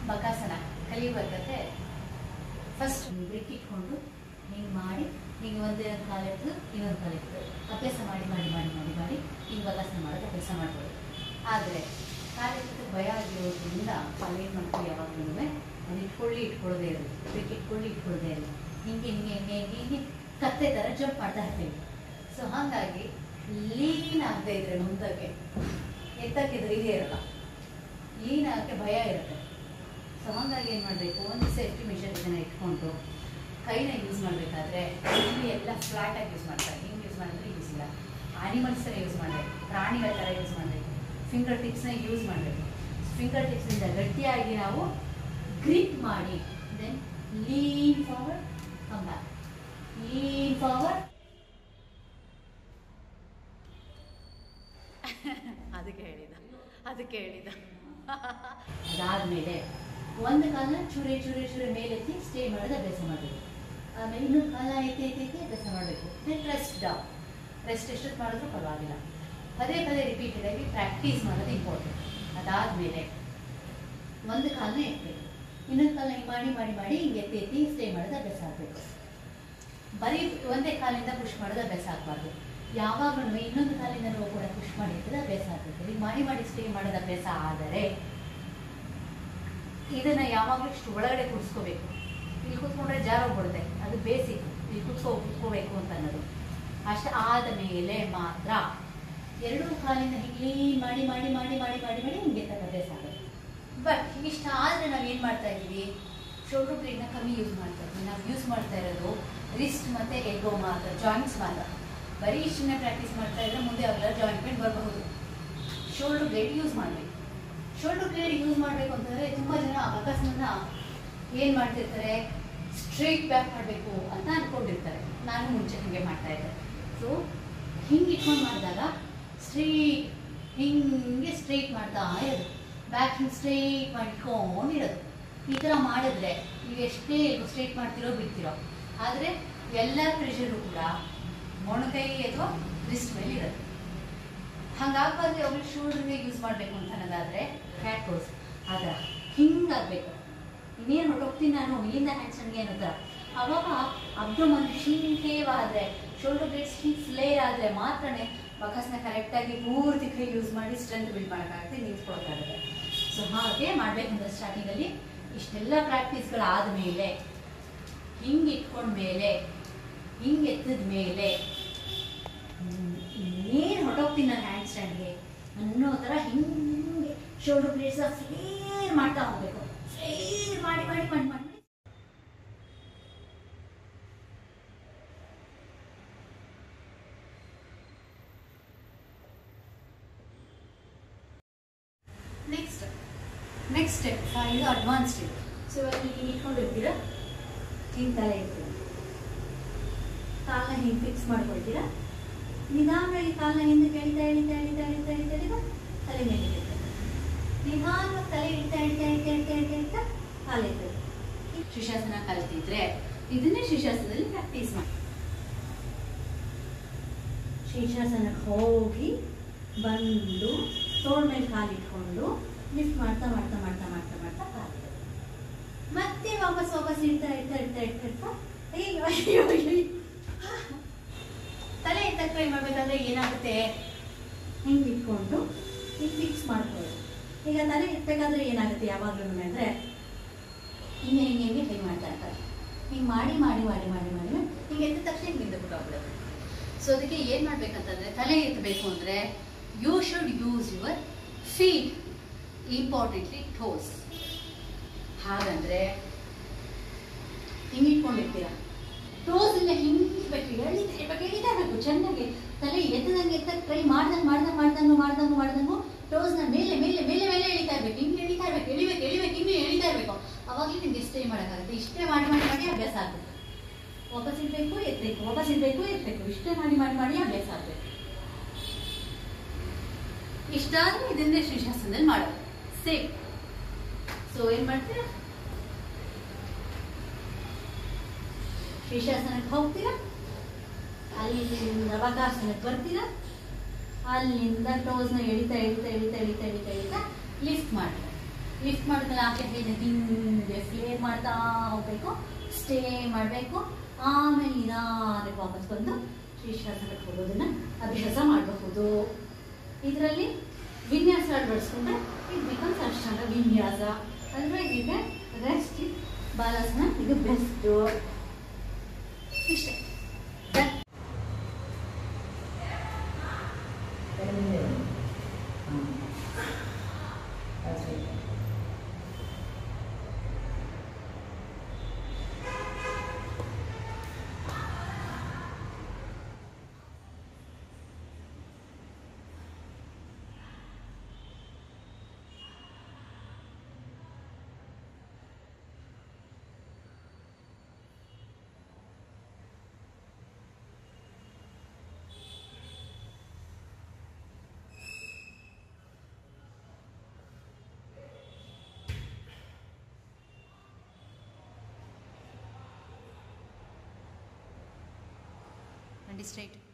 ಬಕಾಸನ ಕಲಿಬೇಕಾದ್ರೆ first break ಇಟ್ಕೊಂಡು ಹಿಂಗೆ ಮಾಡಿ ಹಿಂಗೆ ಒಂದು ಕಾಲು ಎತ್ತು ಇನ್ನೊಂದು ಕಾಲು ಎತ್ತು ಅಭ್ಯಾಸ ಮಾಡಿ ಮಾಡಿ ಮಾಡಿ ಮಾಡಿ ಮಾಡಿ ಹಿಂಗೆ ಬಕಾಸನ ಮಾಡೋದು ಅಭ್ಯಾಸ ಮಾಡ್ಬೋದು ಆದರೆ ಕಾಲೆತ್ತಕ್ಕೆ ಭಯ ಆಗಿರೋದ್ರಿಂದ ಏನು ಮಾಡ್ತೀವಿ ಯಾವಾಗಲೂ ಅದು ಇಟ್ಕೊಳ್ಳಿ ಇಟ್ಕೊಳ್ಳೋದೇ ಇರೋದು ಬ್ರೇಕ್ ಇಟ್ಕೊಳ್ಳಿ ಇಟ್ಕೊಳ್ಳೋದೇ ಇರೋದು ಹಿಂಗೆ ಹಿಂಗೆ ಹಿಂಗೆ ಹಿಂಗೆ ಹಿಂಗೆ ಕತ್ತೆ ಥರ ಜಂಪ್ ಮಾಡ್ತಾ ಇರ್ತೀವಿ ಸೊ ಹಾಗಾಗಿ ಲೀನ್ ಆಗದೆ ಇದ್ರೆ ಮುಂದಕ್ಕೆ ಎತ್ತಕ್ಕಿದ್ರೆ ಇದೇ ಇರಲ್ಲ ಲೀನ್ ಆಗಕ್ಕೆ ಭಯ ಇರುತ್ತೆ ಸೊ ಹಾಗಾಗಿ ಏನು ಮಾಡಬೇಕು ಒಂದು ಸೇಫ್ಟಿ ಮೆಷರ್ ಇದನ್ನು ಇಟ್ಕೊಂಡು ಕೈನ ಯೂಸ್ ಮಾಡಬೇಕಾದ್ರೆ ಇಲ್ಲಿ ಎಲ್ಲ ಫ್ಲಾಟಾಗಿ ಯೂಸ್ ಮಾಡ್ತಾರೆ ಹಿಂಗೆ ಯೂಸ್ ಮಾಡಿದ್ರೆ ಯೂಸ್ ಇಲ್ಲ ಆನಿಮಲ್ಸ್ ಥರ ಯೂಸ್ ಮಾಡಬೇಕು ಪ್ರಾಣಿಗಳ ಥರ ಯೂಸ್ ಮಾಡಬೇಕು ಫಿಂಗರ್ ಟಿಪ್ಸ್ನ ಯೂಸ್ ಮಾಡಬೇಕು ಫಿಂಗರ್ ಟಿಪ್ಸಿಂದ ಗಟ್ಟಿಯಾಗಿ ನಾವು ಗ್ರಿಪ್ ಮಾಡಿ then lean forward come back lean forward ಅದಕ್ಕೆ ಹೇಳಿದ ಅದಕ್ಕೆ ಹೇಳಿದ ಅದಾದಮೇಲೆ ಒಂದು ಕಾಲ ಚೂರೆ ಚೂರೆ ಚೂರೆ ಮೇಲೆತ್ತಿ ಸ್ಟೇ ಮಾಡೋದು ಅಭ್ಯಾಸ ಮಾಡಬೇಕು ಆಮೇಲೆ ಇನ್ನೊಂದು ಕಾಲ ಎತ್ತಿ ಎತ್ತಿ ಎತ್ತಿ ಅಭ್ಯಾಸ ಮಾಡಬೇಕು ದೆನ್ ರೆಸ್ಟ್ ಡೌನ್ ರೆಸ್ಟ್ ಎಷ್ಟೊತ್ತು ಮಾಡಿದ್ರೂ ಪರವಾಗಿಲ್ಲ ಪದೇ ಪದೇ ರಿಪೀಟೆಡ್ ಆಗಿ ಪ್ರಾಕ್ಟೀಸ್ ಮಾಡೋದು ಇಂಪಾರ್ಟೆಂಟ್ ಅದಾದಮೇಲೆ ಒಂದು ಕಾಲನ ಎತ್ತಬೇಕು ಇನ್ನೊಂದು ಕಾಲ ಹಿಂಗೆ ಮಾಡಿ ಮಾಡಿ ಮಾಡಿ ಹಿಂಗೆ ಎತ್ತಿ ಎತ್ತಿ ಸ್ಟೇ ಮಾಡೋದು ಅಭ್ಯಾಸ ಆಗಬೇಕು ಬರೀ ಒಂದೇ ಕಾಲಿಂದ ಪುಷ್ ಮಾಡೋದು ಅಭ್ಯಾಸ ಆಗಬಾರ್ದು ಯಾವಾಗಲೂ ಇನ್ನೊಂದು ಕಾಲಿಂದ ನಾವು ಕೂಡ ಪುಷ್ ಮಾಡಿರ್ತದೆ ಅಭ್ಯಾಸ ಆಗಬೇಕು ಈಗ ಮಾಡಿ ಮಾಡಿ ಸ್ಟೇ ಮಾಡೋದು ಅಭ್ಯಾಸ ಆದರೆ ಇದನ್ನ ಯಾವಾಗಲೂ ಇಷ್ಟು ಒಳಗಡೆ ಕೂರಿಸ್ಕೋಬೇಕು ಇಲ್ಲಿ ಕೂತ್ಕೊಂಡ್ರೆ ಜಾರ ಹೋಗ್ಬಿಡುತ್ತೆ ಅದು ಬೇಸಿಕ್ ಇಲ್ಲಿ ಕೂತ್ಕೋ ಕೂತ್ಕೋಬೇಕು ಅಂತ ಅನ್ನೋದು ಅಷ್ಟು ಆದ ಮೇಲೆ ಮಾತ್ರ ಎರಡೂ ಕಾಲಿಂದ ಹಿಂಗೆ ಮಾಡಿ ಮಾಡಿ ಮಾಡಿ ಮಾಡಿ ಮಾಡಿ ಮಾಡಿ ಹಿಂಗೆ ಎತ್ತಕ್ಕೆ ಅಭ್ಯಾಸ ಆಗುತ್ತೆ ಬಟ್ ಇಷ್ಟ ಆದರೆ ನಾವು ಏನು ಮಾಡ್ತಾ ಇದ್ದೀವಿ ಶೋಲ್ಡರ್ ಬ್ಲೇಡ್ನ ಕಮ್ಮಿ ಯೂಸ್ ಮಾಡ್ತಾ ಇದ್ವಿ ನಾವು ಯೂಸ್ ಮಾಡ್ತಾ ಇರೋದು ರಿಸ್ಟ್ ಮತ್ತು ಎಲ್ಬೋ ಮಾತ್ರ ಜಾಯಿಂಟ್ಸ್ ಮಾತ್ರ ಬರೀ ಇಷ್ಟನ್ನೇ ಪ್ರಾಕ್ಟೀಸ್ ಮಾಡ್ತಾ ಇದ್ರೆ ಮುಂದೆ ಅವೆಲ್ಲ ಜಾಯಿಂಟ್ ಪೇನ್ ಬರಬಹುದು ಶೋಲ್ಡರ್ ಬ್ಲೇಡ್ ಯೂಸ್ ಮಾಡಬೇಕು ಶೋಲ್ಡರ್ ಬ್ಲೇಡ್ ಯೂಸ್ ಮಾಡಬೇಕು ಅಂತಂದರೆ ತುಂಬ ಜನ ಅವಕಾಶನ ಏನು ಮಾಡ್ತಿರ್ತಾರೆ ಸ್ಟ್ರೈಟ್ ಬ್ಯಾಕ್ ಮಾಡಬೇಕು ಅಂತ ಅಂದ್ಕೊಂಡಿರ್ತಾರೆ ನಾನು ಮುಂಚೆ ಹಾಗೆ ಮಾಡ್ತಾ ಇದ್ದೆ ಸೊ ಹಿಂಗೆ ಇಟ್ಕೊಂಡು ಮಾಡಿದಾಗ ಸ್ಟ್ರೈಟ್ ಹಿಂಗೆ ಸ್ಟ್ರೈಟ್ ಮಾಡ್ತಾ ಇರೋದು ಬ್ಯಾಕ್ ಹಿಂಗೆ ಸ್ಟ್ರೈಟ್ ಮಾಡ್ಕೊಂಡು ಇರೋದು ಈ ಥರ ಮಾಡಿದ್ರೆ ನೀವು ಎಷ್ಟೇ ಸ್ಟ್ರೈಟ್ ಮಾಡ್ತಿರೋ ಬಿಡ್ತಿರೋ ಆದರೆ ಎಲ್ಲ ಪ್ರೆಷರು ಕೂಡ ಮೊಣಕೈ ಅಥವಾ ರಿಸ್ಟ್ ಮೇಲೆ ಇರುತ್ತೆ ಹಂಗಾಗ್ಬಾರ್ದು ಅವ್ರು ಶೋಲ್ಡರ್ಗೆ ಯೂಸ್ ಮಾಡಬೇಕು ಅಂತ ಅನ್ನೋದಾದ್ರೆ ಕ್ಯಾಟ್ ಪೋಸ್ ಆದ್ರೆ ಹಿಂಗಾಗಬೇಕು ಇನ್ನೇನು ಹೊರಟೋಗ್ತೀನಿ ನಾನು ಇಲ್ಲಿಂದ ಹ್ಯಾಂಡ್ಸ್ ಹಂಗೆ ಅನ್ನೋದ ಅವಾಗ ಅಬ್ಡೋಮನ್ ಶೀಂಕೇವ್ ಆದರೆ ಶೋಲ್ಡರ್ ಬ್ಲೇಡ್ಸ್ ಹಿಂಗೆ ಫ್ಲೇರ್ ಆದರೆ ಮಾತ್ರನೇ ಬಕಾಸ್ನ ಕರೆಕ್ಟಾಗಿ ಪೂರ್ತಿ ಕೈ ಯೂಸ್ ಮಾಡಿ ಸ್ಟ್ರೆಂತ್ ಬಿಲ್ಡ್ ಮಾಡೋಕ್ಕಾಗುತ್ತೆ ನಿಂತ್ಕೊಳಕ್ಕಾಗುತ್ತೆ ಸೊ ಹಾಗೆ ಮಾಡಬೇಕಂದ್ರೆ ಸ್ಟಾರ್ಟಿಂಗಲ್ಲಿ ಇಷ್ಟೆಲ್ಲ ಪ್ರಾಕ್ಟೀಸ್ಗಳಾದ ಮೇಲೆ ಹಿಂಗೆ ಇಟ್ಕೊಂಡ್ಮೇಲೆ ಹಿಂಗೆ ಎತ್ತಿದ ಮೇಲೆ ಇನ್ನೇನು ಹೊರಟೋಗ್ತೀನಿ ನಾನು ಹ್ಯಾಂಡ್ ಸ್ಟ್ಯಾಂಡ್ಗೆ ಅನ್ನೋ ಥರ ಹಿಂಗೆ ಶೋಲ್ಡರ್ ಬ್ಲೇಡ್ಸ್ ಫ್ಲೇರ್ ಮಾಡ್ತಾ ಹೋಗ್ಬೇಕು ಫ್ಲೇರ್ ಮಾಡಿ ಮಾಡಿ ಮಾಡಿ ಮಾಡಿ ನೆಕ್ಸ್ಟ್ ನೆಕ್ಸ್ಟ್ ಸ್ಟೆಪ್ ಇದು ಅಡ್ವಾನ್ಸ್ ಸ್ಟೆಪ್ ಸೊ ಇವಾಗ ನೀವು ಹಿಂಗೆ ಇಟ್ಕೊಂಡಿರ್ತೀರಾ ಹಿಂಗೆ ತಲೆ ಇರ್ತೀರ ಕಾಲನ್ನ ಹಿಂಗೆ ಫಿಕ್ಸ್ ಮಾಡ್ಕೊಳ್ತೀರಾ ನಿಧಾನವಾಗಿ ಕಾಲನ್ನ ಹಿಂದೆ ಎಳಿತಾ ಎಳಿತಾ ಎಳಿತಾ ಎಳಿತಾ ಎಳಿತಾ ಎಳಿತಾ ತಲೆ ಮೇಲೆ ಇರುತ್ತೆ ನಿಧಾನವಾಗಿ ತಲೆ ಇಳಿತಾ ಎಳಿತಾ ಎಳಿತಾ ಎಳಿತಾ ಎಳಿತಾ ಎಳಿತಾ ಕಾಲು ಇರ್ತದೆ ಶಿಶಾಸನ ಕಲ್ತಿದ್ರೆ ಇದನ್ನೇ ಶಿಶಾಸನದಲ್ಲಿ ಪ್ರಾಕ್ಟೀಸ್ ಮಾಡಿ ಶೀರ್ಷಾಸನಕ್ಕೆ ಹೋಗಿ ಬಂದು ತೋಳ ಮೇಲೆ ಕಾಲಿಟ್ಕೊಂಡು ಲಿಫ್ಟ್ ಮಾಡ್ತಾ ಮಾಡ್ತಾ ಮಾಡ್ತಾ ಮಾಡ್ತಾ ಮಾಡ್ತಾ ಕಾಲಿಡೋದು ಮತ್ತೆ ವಾಪಸ್ ವಾಪಸ್ ಇಡ್ತಾ ಇಡ್ತಾ ಇಡ್ತಾ ಇಡ್ತಾ ಇಡ್ತಾ ಅಯ್ಯೋ ಅಯ್ಯೋ ಅಯ್ಯೋ ತಲೆ ಎತ್ತ ಟ್ರೈ ಮಾಡ್ಬೇಕಾದ್ರೆ ಏನಾಗುತ್ತೆ ಹಿಂಗೆ ಇಟ್ಕೊಂಡು ಹಿಂಗೆ ಫಿಕ್ಸ್ ಮಾಡ್ಕೊಳ್ಳೋದು ಈಗ ತಲೆ ಎತ್ತಬೇಕಾದ್ರೆ ಏನಾಗುತ್ತೆ ಯಾವಾಗಲೂ ಅಂದರೆ ಹಿಂಗೆ ಹಿಂಗೆ ಹಿಂಗೆ ಟ್ರೈ ಮಾಡ್ತಾ ಇರ್ತಾರೆ ಹಿಂಗೆ ಮಾಡಿ ಮಾಡಿ ಮಾಡಿ ಮಾಡಿ ಮಾಡಿ ಹಿಂಗೆ ಎದ್ದ ತಕ್ಷಣ ಹಿಂಗೆ ಹಿಂದೆ ಬಿಟ್ಟೋಗ್ಬಿಡೋದು ಸೊ ಅದಕ್ಕೆ ಏನು ಮಾಡ್ಬೇಕಂತಂದ್ರೆ ತಲೆ ಎತ್ತಬೇಕು ಅಂದರೆ you should use your feet importantly toes ಹಾಗಂದ್ರೆ ಹಿಂಗೆ ಇಟ್ಕೊಂಡಿರ್ತೀರ ಟೋಸ್ ಇಂದ ಹಿಂಗಿರ್ಬೇಕು ಎಳಿತಾ ಇರ್ಬೇಕು ಎಳಿತಾ ಇರ್ಬೇಕು ಚೆನ್ನಾಗಿ ತಲೆ ಎತ್ತದಂಗೆ ಎತ್ತಕ್ಕೆ ಟ್ರೈ ಮಾಡ್ದಂಗೆ ಮಾಡ್ದಂಗೆ ಮಾಡ್ದಂಗೆ ಮಾಡ್ದಂಗೆ ಮಾಡ್ದಂಗು ಟೋಸ್ನ ಮೇಲೆ ಮೇಲೆ ಮೇಲೆ ಮೇಲೆ ಎಳಿತಾ ಇರ್ಬೇಕು ಹಿಂಗೆ ಎಳಿತಾ ಇರ್ಬೇಕು ಎಳಿಬೇಕು ಎಳಿಬೇಕು ಹಿಂಗೆ ಎಳಿತಾ ಇರ್ಬೇಕು ಅವಾಗಲೇ ನಿಮ್ಗೆ ಇಷ್ಟೇ ಮಾಡೋಕ್ಕಾಗುತ್ತೆ ಇಷ್ಟೇ ಮಾಡಿ ಮಾಡಿ ಮಾಡಿ ಅಭ್ಯಾಸ ಆಗುತ್ತೆ ವಾಪಸ್ ಇರಬೇಕು ಎತ್ತಬೇಕು ವಾಪಸ್ ಇರಬೇಕು ಎತ್ತಬೇಕು ಇಷ್ಟೇ ಮಾಡಿ ಮಾಡಿ ಮಾಡಿ ಅಭ್ಯಾಸ ಆಗಬೇಕು ಇಷ್ಟಾದ್ರೆ ಇದನ್ನೇ ಶೀರ್ಷಾಸನದಲ್ಲಿ ಮಾಡೋದು ಸೇಮ್ ಸೊ ಏನ್ ಮಾಡ್ತೀರಾ ಶೀರ್ಷಾಸನಕ್ಕೆ ಹೋಗ್ತೀರಾ ಅಲ್ಲಿಂದ ಬಕಾಸನಕ್ಕೆ ಬರ್ತೀರಾ ಅಲ್ಲಿಂದ ಟೋಸ್ನ ಎಳಿತಾ ಎಳಿತಾ ಎಳಿತಾ ಎಳಿತಾ ಎಳಿತಾ ಎಳಿತಾ ಲಿಫ್ಟ್ ಮಾಡ್ತೀರಾ ಲಿಫ್ಟ್ ಮಾಡಿದ್ಮೇಲೆ ಆಕೆ ಹೇಳಿದೆ ಹಿಂಗೆ ಫ್ಲೇರ್ ಮಾಡ್ತಾ ಹೋಗ್ಬೇಕು ಸ್ಟೇ ಮಾಡಬೇಕು ಆಮೇಲೆ ನಿಧಾನಕ್ಕೆ ವಾಪಸ್ ಬಂದು ಶೀರ್ಷಾಸನಕ್ಕೆ ಹೋಗೋದನ್ನ ಅಭ್ಯಾಸ ಮಾಡಬಹುದು ಇದರಲ್ಲಿ ವಿನ್ಯಾಸ ಅಳವಡಿಸ್ಕೊಂಡ್ರೆ ಇಟ್ ಬಿಕಮ್ಸ್ ಅಷ್ಟಾಂಗ ವಿನ್ಯಾಸ ಅಂದರೆ ಈಗ ರೆಸ್ಟ್ ಬಾಲಾಸನ ಇದು ಬೆಸ್ಟು ಇಷ್ಟೇ Done. Twenty straight.